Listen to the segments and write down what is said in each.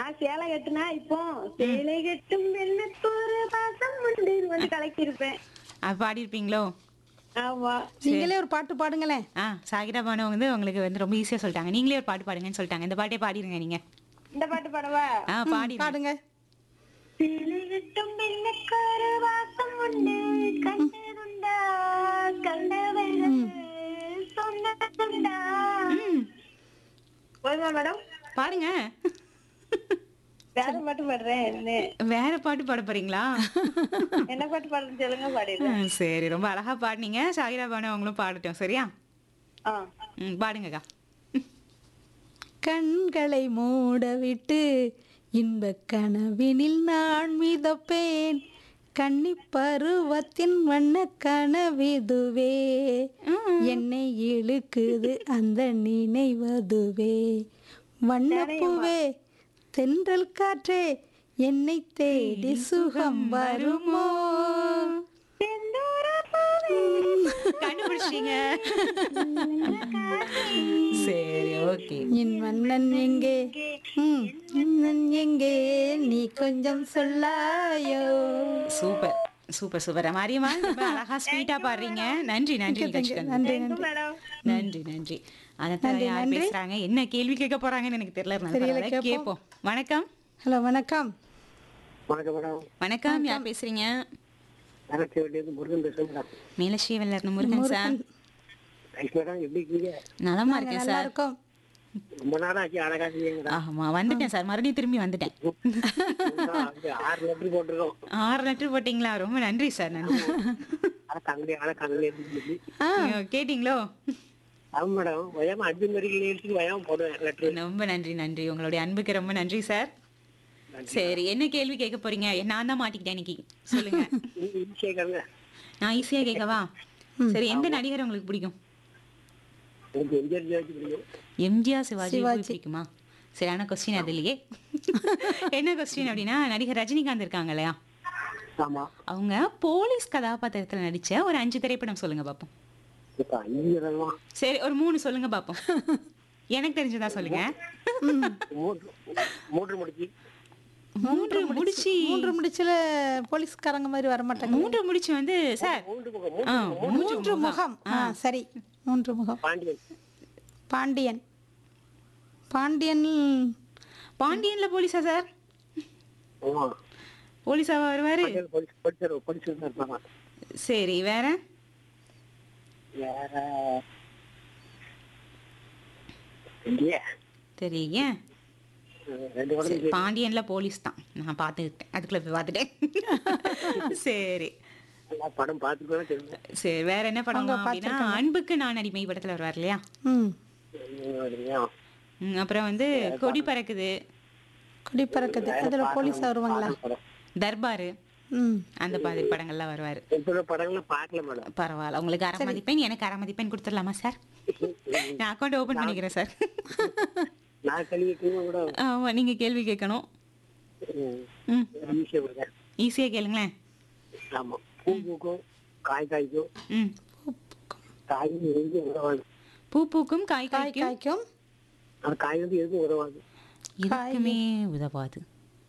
நான் சேலை கட்டுனா இப்போ சேலை கட்டும் பெண்ணுக்கு ஒரு பாசம் உண்டு வந்து கலக்கியிருப்பேன் அது பாடியிருப்பீங்களோ ஆமா நீங்களே ஒரு பாட்டு பாடுங்களேன் ஆ சாகிரா பானு வந்து உங்களுக்கு வந்து ரொம்ப ஈஸியா சொல்லிட்டாங்க நீங்களே ஒரு பாட்டு பாடுங்கன்னு சொல்லிட்டாங்க இந்த பாட்டே பாடிருங்க நீங்க இந்த பாட்டு பாடவா ஆ பாடி பாடுங்க சேலை கட்டும் பெண்ணுக்கு ஒரு பாசம் உண்டு கண்டதுண்டா கண்டவர்கள் சொன்னதுண்டா போதுமா மேடம் பாடுங்க வேற பாட்டு பாடுறேன் என்ன வேற பாட்டு பாட போறீங்களா என்ன பாட்டு பாடுறேன்னு சொல்லுங்க பாடிடுறேன் ஆ, சரி ரொம்ப அழகா பாடுனீங்க சாகிரா பானு அவங்களும் பாடட்டும் சரியா ஆ ம் பாடுங்கக்கா கண்களை மூடவிட்டு இன்பக் கனவினில் நான் மிதப்பேன் கன்னி பருவத்தின் வண்ண கனவிதுவே என்னை இழுக்குது அந்த நினைவதுவே வண்ணப்பூவே தென்றல் காற்றே என்னை தேடி சுகம் வருமோ கண்டுபிடிச்சிட்டீங்க சரி ஓகே என் மன்னன் எங்கே ம், மன்னன் எங்கே நீ கொஞ்சம் சொல்லாயோ சூப்பர் சூப்பர் சூப்பர் மாரியம்மா ரொம்ப அழகா ஸ்வீட்டா பாடுறீங்க நன்றி நன்றி நிகழ்ச்சிக்கு வந்து. நன்றி நன்றி மேடம் நன்றி நன்றி அதான் யார் பேசுறாங்க என்ன கேள்வி கேட்க போறாங்கன்னு எனக்கு தெரியல நான் தெரியல, பரவாயில்ல, கேட்போம். கேட்போம் வணக்கம் ஹலோ வணக்கம் வணக்கம் மேடம் வணக்கம் யார் பேசுறீங்க நகர்ச்சி வேண்டியது முருகன் பேசுறேன் மேடம் மேலஸ்ரீவல்லர் முருகன் சார் ரைஸ் மேடம் எப்படி இருக்கீங்க நலமா இருக்கேன் நல்லா சார் இருக்கோம் ரொம்ப நாளா ஆச்சு அழகா இருக்கீங்க மேடம் ஆமா வந்துட்டேன் சார் மறுபடியும் திரும்பி வந்துட்டேன் அங்க ஆறு லெட்டர் போட்டிருக்கோம் ஆறு லெட்டர் போட்டீங்களா ரொம்ப நன்றி சார் நன்றி அழ கங்களே அழ கங்களே இருந்து நீங்க கேட்டீங்களோ ஆமா மேடம் வயாம அஞ்சு மாதிரி எடுத்துட்டு வயாம போடுவேன் லெட்டர் ரொம்ப நன்றி நன்றி உங்களுடைய அன்புக்கு ரொம்ப நன்றி சார் சரி என்ன கேள்வி கேட்க போறீங்க நான் தான் மாட்டிக்கிட்டேன் இன்னைக்கு சொல்லுங்க ஈஸியா கேளுங்க நான் ஈஸியா கேட்கவா சரி எந்த நடிகர் உங்களுக்கு பிடிக்கும் எனக்கு எம்ஜிஆர் ஜாதி பிடிக்கும் எம்ஜிஆர் சிவாஜி உங்களுக்கு பிடிக்குமா சரியான கொஸ்டின் அது இல்லையே என்ன கொஸ்டின் அப்படின்னா நடிகர் ரஜினிகாந்த் இருக்காங்க இல்லையா ஆமா அவங்க போலீஸ் கதாபாத்திரத்துல நடிச்ச ஒரு அஞ்சு திரைப்படம் சொல்லுங்க பாப்போம் இப்ப அஞ்சு தடவை சரி ஒரு மூணு சொல்லுங்க பாப்போம் எனக்கு தெரிஞ்சதா சொல்லுங்க மூன்று மூன்று முடிச்சு மூன்று முடிச்சு மூன்று முடிச்சுல போலீஸ்காரங்க மாதிரி வர மாட்டாங்க மூன்று முடிச்சு வந்து சார் மூன்று முகம் ஆ, மூன்று மூன்று முகம் ஆ சரி மூன்று முகம் பாண்டியன் பாண்டியன் பாண்டியன் பாண்டியன்ல போலீஸா சார் ஆமா போலீஸா வருவாரு பாண்டியன் போலீஸ் படிச்சார் படிச்சு இருப்பாங்க சரி வேற வேற இல்லையே தெரியல ரெண்டு படம் சரி, பாண்டியன்ல போலீஸ் தான் நான் பார்த்துக்கிட்டேன் அதுக்குள்ள போய் பார்த்துட்டேன் சரி நான் படம் பார்த்துட்டு தெரியும் சரி வேற என்ன படம் அப்படின்னா அன்புக்கு நான் அடிமை படத்துல வருவார் இல்லையா ம் ம், அப்புறம் வந்து கொடி பறக்குது கொடி பறக்குது அதுல போலீஸ் வருவாங்களா தர்பாரு ம் அந்த மாதிரி படங்கள்லாம் வருவாரு இப்ப படங்களை பார்க்கல மேடம் பரவாயில்ல உங்களுக்கு அரை மதிப்பெண் எனக்கு அரை மதிப்பெண் கொடுத்துடலாமா சார் நான் அக்கௌண்ட் ஓபன் பண்ணிக்கிறேன் சார் நான் கல்விக்கும் கூட ஆமா நீங்க கேள்வி கேட்கணும் ம் ஈஸியா கொடுங்க ஈஸியா கேளுங்களேன் ஆமா பூ பூக்கும் காய் காய்க்கும் ம் காய் வந்து எதுக்கும் உதவாது பூ பூக்கும் காய் காய் காய்க்கும் காய்க்கும் அந்த காய் வந்து எதுக்கும் உதவாது எதுக்குமே உதவாது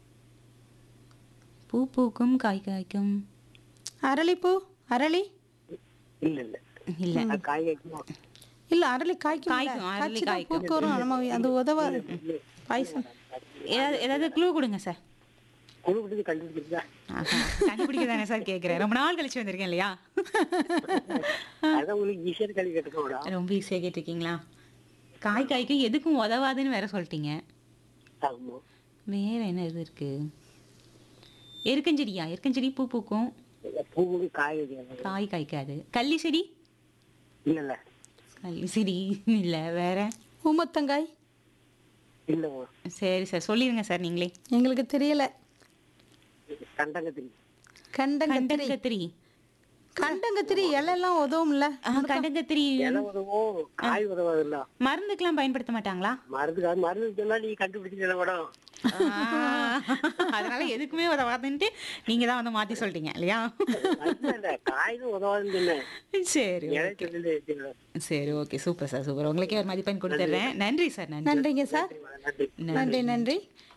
பூ பூக்கும் காய் காய்க்கும் அரளிப்பூ அரளி இல்ல இல்ல இல்ல அது காய் காய்க்குமா இல்ல அரளி காய்க்கும் காய்க்கும், அரளி காய்க்கும். பூக்கு வரும் நம்ம அது உதவாது பாய்சன் ஏதாவது ஏதாவது க்ளூ கொடுங்க சார் குழு விட்டு கண்டுபிடிச்சிருக்கா கண்டுபிடிக்க தானே சார் கேட்குறேன் ரொம்ப நாள் கழிச்சு வந்திருக்கேன் இல்லையா அதான் உங்களுக்கு ஈஸியா கல்வி கேட்டுக்க மேடம் ரொம்ப ஈஸியாக கேட்டிருக்கீங்களா காய் காய்க்கும் எதுக்கும் உதவாதுன்னு வேற சொல்லிட்டீங்க ஆமா வேற என்ன இது இருக்கு எருக்கஞ்செடியா எருக்கஞ்செடி பூ பூக்கும் பூ பூக்கு காய் வைக்காது காய் காய்க்காது கள்ளி செடி இல்ல இல்ல கள்ளி செடி இல்ல வேற ஊமத்தங்காய் இல்லம்மா சரி சார் சொல்லிருங்க சார் நீங்களே எங்களுக்கு தெரியல கண்டங்கத்திரி கண்டங்கத்திரி கண்டங்கத்திரி கண்டங்கத்திரி இலையெல்லாம் உதவும்ல ஆ, கண்டங்கத்திரி இலை உதவும் காய் உதவாது இல்ல மருந்துக்கெல்லாம் பயன்படுத்த மாட்டாங்களா மருந்து மருந்து சொன்னா நீ கண்டுபிடிச்சிருக்க மேடம் ஆ, அதனால எதுக்குமே உதவாதுன்ட்டு நீங்க தான் வந்து மாத்தி சொல்லிட்டீங்க இல்லையா இல்ல இல்ல காய்னு உதவாதுன்னு சொன்னேன் சரி இலை சொல்லல சரி ஓகே சூப்பர் சார் சூப்பர் உங்களுக்கே ஒரு மதிப்பெண் கொடுத்துட்றேன் நன்றி சார் நன்றி நன்றிங்க சார் நன்றி நன்றி நன்றி